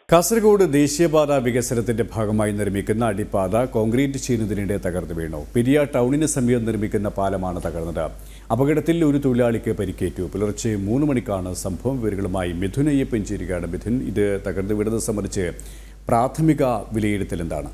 കാസർഗോഡ് ദേശീയപാത വികസനത്തിന്റെ ഭാഗമായി നിർമ്മിക്കുന്ന അടിപ്പാത കോൺക്രീറ്റ് ചെയ്യുന്നതിനിടെ തകർന്നു വീണു പെരിയ ടൗണിന് സമീപം നിർമ്മിക്കുന്ന പാലമാണ് തകർന്നത് അപകടത്തിൽ ഒരു തൊഴിലാളിക്ക് പരിക്കേറ്റു പുലർച്ചെ മൂന്ന് മണിക്കാണ് സംഭവം വിവരങ്ങളുമായി മിഥുൻ അയ്യപ്പൻ ചേരുകയാണ് മിഥുൻ ഇത് തകർന്നു വീണത് സംബന്ധിച്ച് പ്രാഥമിക വിലയിരുത്തൽ എന്താണ്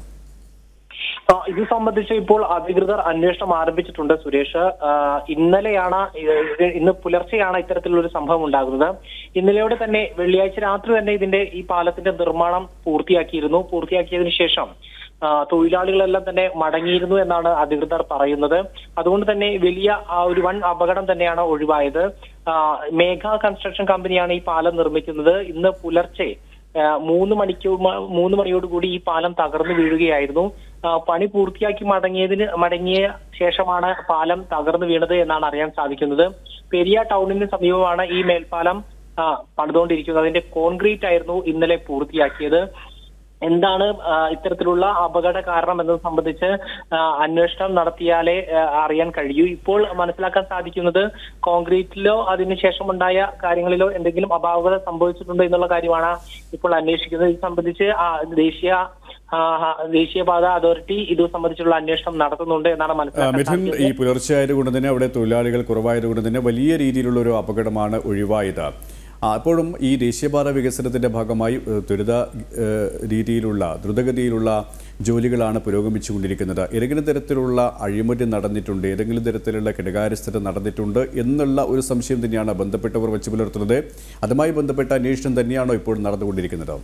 ആ, ഇത് സംബന്ധിച്ച് ഇപ്പോൾ അധികൃതർ അന്വേഷണം ആരംഭിച്ചിട്ടുണ്ട് സുരേഷ് ആ, ഇന്നലെയാണ് ഇത് ഇന്ന് പുലർച്ചെയാണ് ഇത്തരത്തിലുള്ള ഒരു സംഭവം ഉണ്ടാകുന്നത് ഇന്നലെയോടെ തന്നെ വെള്ളിയാഴ്ച രാത്രി തന്നെ ഇതിന്റെ ഈ പാലത്തിന്റെ നിർമ്മാണം പൂർത്തിയാക്കിയിരുന്നു പൂർത്തിയാക്കിയതിനു ശേഷം ആ, തൊഴിലാളികളെല്ലാം തന്നെ മടങ്ങിയിരുന്നു എന്നാണ് അധികൃതർ പറയുന്നത് അതുകൊണ്ട് തന്നെ വലിയ ആ ഒരു വൻ അപകടം തന്നെയാണ് ഒഴിവായത് ആ, മേഘ കൺസ്ട്രക്ഷൻ കമ്പനിയാണ് ഈ പാലം നിർമ്മിക്കുന്നത് ഇന്ന് പുലർച്ചെ ആ, മൂന്ന് മണിക്ക് മ- മൂന്ന് മണിയോടുകൂടി ഈ പാലം തകർന്നു വീഴുകയായിരുന്നു ആ, പണി പൂർത്തിയാക്കി മടങ്ങിയതിന് മടങ്ങിയ ശേഷമാണ് പാലം തകർന്നു വീണത് എന്നാണ് അറിയാൻ സാധിക്കുന്നത് പെരിയ ടൗണിന് സമീപമാണ് ഈ മേൽപ്പാലം ആ, പണിതുകൊണ്ടിരിക്കുന്നത് അതിന്റെ കോൺക്രീറ്റ് ആയിരുന്നു ഇന്നലെ പൂർത്തിയാക്കിയത് എന്താണ് ആ, ഇത്തരത്തിലുള്ള അപകട കാരണം എന്നത് സംബന്ധിച്ച് ആ, അന്വേഷണം നടത്തിയാലേ ആ, അറിയാൻ കഴിയൂ ഇപ്പോൾ മനസ്സിലാക്കാൻ സാധിക്കുന്നത് കോൺക്രീറ്റിലോ അതിനുശേഷമുണ്ടായ കാര്യങ്ങളിലോ എന്തെങ്കിലും അപാകത സംഭവിച്ചിട്ടുണ്ടോ എന്നുള്ള കാര്യമാണ് ഇപ്പോൾ അന്വേഷിക്കുന്നത് ഇത് സംബന്ധിച്ച് ആ, ദേശീയ ആ, ആ, ദേശീയപാത അതോറിറ്റി ഇത് സംബന്ധിച്ചുള്ള അന്വേഷണം നടത്തുന്നുണ്ട് എന്നാണ് ആ, മനസ്സിലാക്കാൻ മിഥുൻ ഈ സാധിക്കുന്നത് പുലർച്ചെ ആയതുകൊണ്ട് തന്നെ അവിടെ തൊഴിലാളികൾ കുറവായതുകൊണ്ട് തന്നെ വലിയ രീതിയിലുള്ള ഒരു അപകടമാണ് ഒഴിവായത് ആ, അപ്പോഴും ഈ ദേശീയപാത വികസനത്തിന്റെ ഭാഗമായി ഏഹ്, ത്വരിത ഏഹ്, രീതിയിലുള്ള ദ്രുതഗതിയിലുള്ള ജോലികളാണ് പുരോഗമിച്ചുകൊണ്ടിരിക്കുന്നത് ഏതെങ്കിലും തരത്തിലുള്ള അഴിമതി നടന്നിട്ടുണ്ട് ഏതെങ്കിലും തരത്തിലുള്ള കിടകാര്യസ്ഥത നടന്നിട്ടുണ്ട് എന്നുള്ള ഒരു സംശയം തന്നെയാണ് ബന്ധപ്പെട്ടവർ വെച്ച് പുലർത്തുന്നത് അതുമായി ബന്ധപ്പെട്ട അന്വേഷണം തന്നെയാണോ ഇപ്പോൾ നടന്നുകൊണ്ടിരിക്കുന്നത്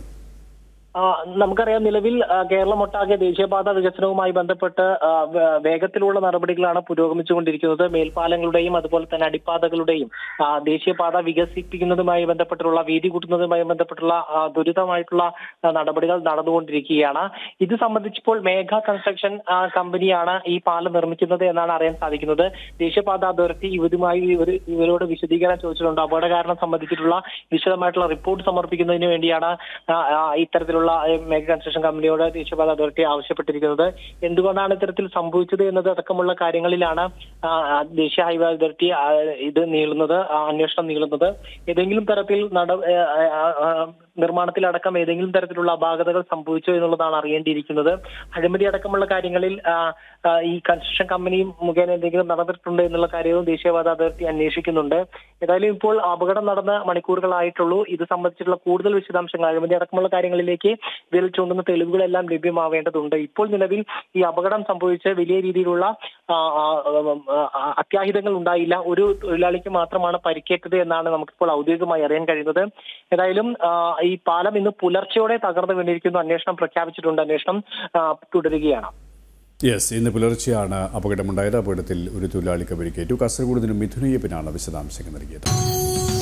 ആ, നമുക്കറിയാം നിലവിൽ ആ, കേരളമൊട്ടാകെ ദേശീയപാത വികസനവുമായി ബന്ധപ്പെട്ട് ആ, വേ- വേഗത്തിലുള്ള നടപടികളാണ് പുരോഗമിച്ചുകൊണ്ടിരിക്കുന്നത് മേൽപ്പാലങ്ങളുടെയും അതുപോലെ തന്നെ അടിപ്പാതകളുടെയും ആ, ദേശീയപാത വികസിപ്പിക്കുന്നതുമായി ബന്ധപ്പെട്ടുള്ള വീതി കൂട്ടുന്നതുമായി ബന്ധപ്പെട്ടുള്ള ആ, ദുരിതമായിട്ടുള്ള ആ, നടപടികൾ നടന്നുകൊണ്ടിരിക്കുകയാണ് ഇത് സംബന്ധിച്ചിപ്പോൾ മേഘ കൺസ്ട്രക്ഷൻ ആ, കമ്പനിയാണ് ഈ പാലം നിർമ്മിക്കുന്നത് എന്നാണ് അറിയാൻ സാധിക്കുന്നത് ദേശീയപാത അതോറിറ്റി ഇവരുമായി ഇവർ ഇവരോട് വിശദീകരണം ചോദിച്ചിട്ടുണ്ട് അപകട കാരണം സംബന്ധിച്ചിട്ടുള്ള വിശദമായിട്ടുള്ള റിപ്പോർട്ട് സമർപ്പിക്കുന്നതിന് വേണ്ടിയാണ് ആ, ആ, ഇത്തരത്തിലുള്ള ഏ, മേഘ കൺസ്ട്രക്ഷൻ കമ്പനിയോട് ദേശീയപാത അതോറിറ്റി ആവശ്യപ്പെട്ടിരിക്കുന്നത് എന്തുകൊണ്ടാണ് ഇത്തരത്തിൽ സംഭവിച്ചത് എന്നത് അടക്കമുള്ള കാര്യങ്ങളിലാണ് ആ, ആ, ദേശീയ ഹൈവേ അതോറിറ്റി ആ, ഇത് നീളുന്നത് ആ, അന്വേഷണം നീളുന്നത് ഏതെങ്കിലും തരത്തിൽ നട ഏ, ആ, ആ, നിർമ്മാണത്തിലടക്കം ഏതെങ്കിലും തരത്തിലുള്ള അപാകതകൾ സംഭവിച്ചോ എന്നുള്ളതാണ് അറിയേണ്ടിയിരിക്കുന്നത് അഴിമതി അടക്കമുള്ള കാര്യങ്ങളിൽ ആ, ആ, ഈ കൺസ്ട്രക്ഷൻ കമ്പനി മുഖേന എന്തെങ്കിലും നടന്നിട്ടുണ്ടോ എന്നുള്ള കാര്യവും ദേശീയപാത അതോറിറ്റി അന്വേഷിക്കുന്നുണ്ട് ഏതായാലും ഇപ്പോൾ അപകടം നടന്ന മണിക്കൂറുകളായിട്ടുള്ളൂ ഇത് സംബന്ധിച്ചിട്ടുള്ള കൂടുതൽ വിശദാംശങ്ങൾ അഴിമതി അടക്കമുള്ള കാര്യങ്ങളിലേക്ക് വിരൽ ചൂണ്ടുന്ന തെളിവുകളെല്ലാം ലഭ്യമാവേണ്ടതുണ്ട് ഇപ്പോൾ നിലവിൽ ഈ അപകടം സംഭവിച്ച് വലിയ രീതിയിലുള്ള ആ, ആ, ഉം, ആ, അത്യാഹിതങ്ങൾ ഉണ്ടായില്ല ഒരു തൊഴിലാളിക്ക് മാത്രമാണ് പരിക്കേറ്റത് എന്നാണ് നമുക്കിപ്പോൾ ഔദ്യോഗികമായി അറിയാൻ കഴിയുന്നത് ഏതായാലും ആ, ഈ പാലം ഇന്ന് പുലർച്ചയോടെ തകർന്നു വീണിരിക്കുന്നു അന്വേഷണം പ്രഖ്യാപിച്ചിട്ടുണ്ട് അന്വേഷണം ആ, തുടരുകയാണ് യെസ് ഇന്ന് പുലർച്ചെയാണ് അപകടമുണ്ടായത് അപകടത്തിൽ ഒരു തൊഴിലാളിക്ക് പരിക്കേറ്റു കാസർഗോഡ് നിന്നും മിഥുനയ്യപ്പനാണ് വിശദാംശങ്ങൾ നൽകിയത്